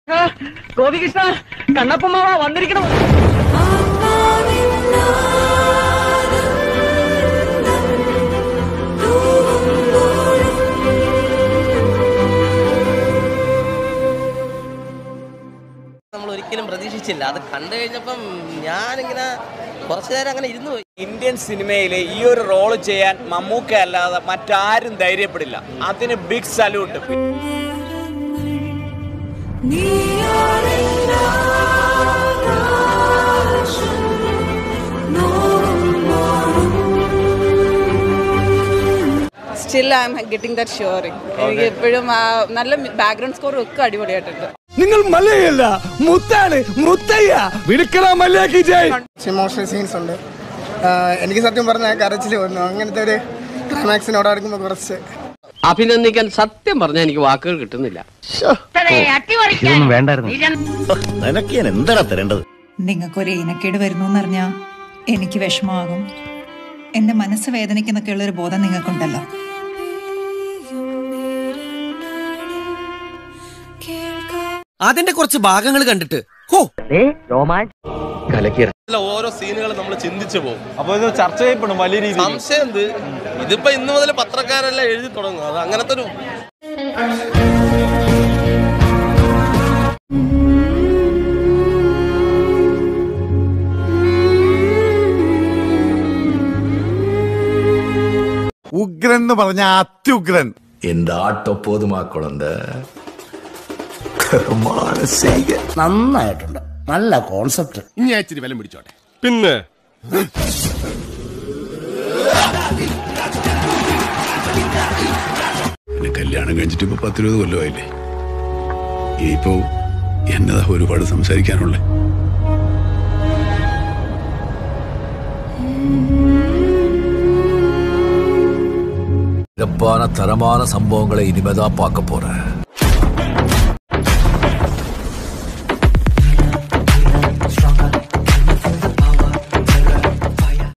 ഗോപികൃഷ്ണ കണ്ണപ്പമാവ വന്നിരിക്കണം നമ്മൾ ഒരിക്കലും പ്രതീക്ഷിച്ചില്ല അത് കണ്ടു കഴിഞ്ഞപ്പം ഞാനിങ്ങനെ കുറച്ചു നേരം അങ്ങനെ ഇരുന്നു പോയി ഇന്ത്യൻ സിനിമയിൽ ഈ ഒരു റോള് ചെയ്യാൻ മമ്മൂക്ക അല്ലാതെ മറ്റാരും ധൈര്യപ്പെടില്ല അതിന് big salute still I am getting that cheering എനിക്ക് എപ്പോഴും ആ നല്ല ബാക്ക്ഗ്രൗണ്ട് സ്കോറും ഒക്കെ അടിപൊളിയായിട്ടുണ്ട് നിങ്ങൾ മല്ലയല്ല മുത്താണ് മുത്തയ്യ വിളിക്കണ മല്ലയാക്കി ജയ് ഇമോഷണൽ സീൻസ് ഉണ്ട് ആ, എനിക്ക് സത്യം പറഞ്ഞാൽ കരച്ചിൽ വന്നു അങ്ങനത്തെ ഒരു ക്ലൈമാക്സിനോട് അടുക്കുമ്പോൾ കുറച്ച് അഭിനന്ദിക്കാൻ സത്യം പറഞ്ഞാൽ എനിക്ക് വാക്കുകൾ കിട്ടുന്നില്ല നിനക്ക് ഞാൻ എന്താ തരേണ്ടത് നിങ്ങൾക്കൊരു ഇനക്കേട് വരുന്നു എന്നറിഞ്ഞാ എനിക്ക് വിഷമമാകും എന്റെ മനസ്സ് വേദനിക്കുന്നൊക്കെ ഉള്ളൊരു ബോധം നിങ്ങൾക്കുണ്ടല്ലോ അതിന്റെ കുറച്ച് ഭാഗങ്ങൾ കണ്ടിട്ട് ഹോ ഓരോ സീനുകൾ നമ്മൾ ചിന്തിച്ചു പോകും അപ്പോൾ ഇത് ചർച്ച ചെയ്യപ്പെടും വലിയ രീതിയിൽ സംശയം എന്ത് ഇതിപ്പോ ഇന്ന് മുതൽ പത്രക്കാരെല്ലാം എഴുതി തുടങ്ങും അത് അങ്ങനത്തെ ഒരു ഉഗ്രൻ എന്ന് പറഞ്ഞ അത്യുഗ്രൻ இந்த ஆட்டோ போதுமா குழந்தை மானசீக നന്നായിട്ടുണ്ട് നല്ല കോൺസെപ്റ്റ് ഇനി ഇച്ചിരി വില പിടിച്ചോട്ടെ പിന്നെ പിന്നെ കല്യാണം കഴിച്ചിട്ട് ഇപ്പൊ പത്തിരുപത് കൊല്ലമായില്ലേ ഇനിയിപ്പോ എന്നതാ ഒരുപാട് സംസാരിക്കാനുള്ളേ சிறப்பான தரமான சம்பவங்களை இனிமேதான் பார்க்க போறேன்